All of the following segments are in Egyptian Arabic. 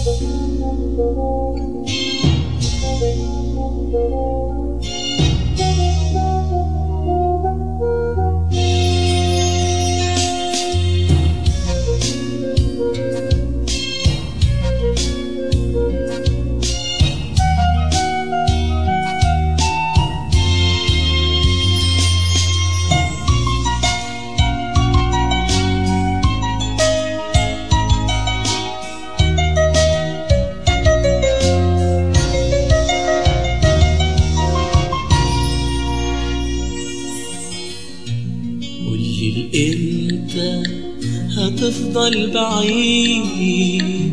قولي امتى هتفضل بعيد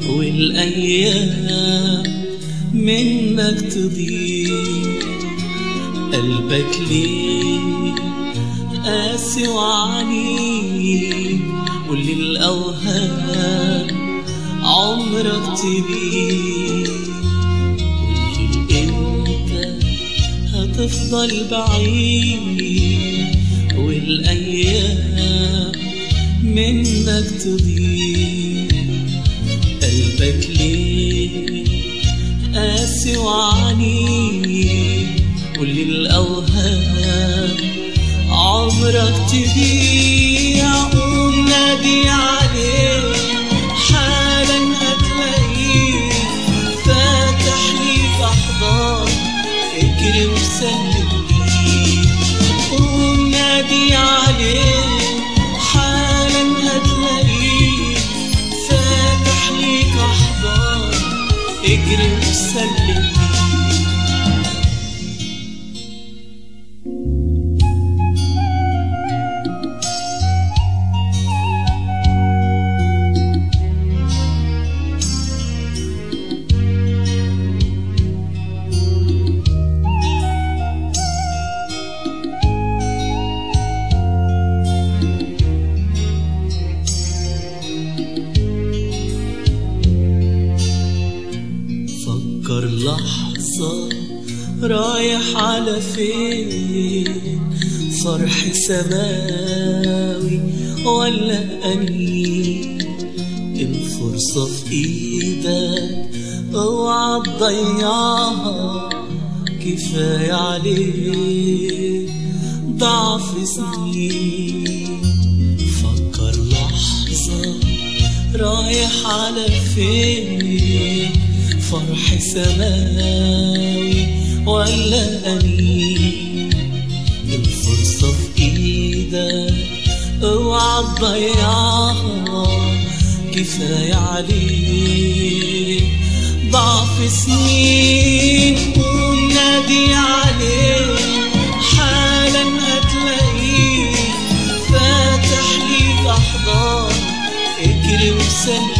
والايام منك تضيع قلبك ليه قاسي وعنيد قولي الاوهام عمرك تبيع قولي امتى هتفضل بعيد والأيام منك تضيع قلبك ليه قاسي وعنيد قولي الأوهام عمرك تبيع قوم نادي عليه حالا هتلاقيه فاتح ليك أحضان اجري وسلم ليه قوم نادي عليه حالا هتلاقيه فاتح ليك أحضان اجري وسلم ليه فكر لحظة رايح على فين فرح سماوي ولا أنين الفرصة في إيدك اوعى تضيعها كفاية عليك ضعف سنين فكر لحظة رايح على فين فرح سماوي ولا أنين الفرصة في إيدك اوعى تضيعها كفاية عليك ضعف سنين قوم نادي عليه حالا هتلاقيه فاتح ليك أحضان اجري وسلم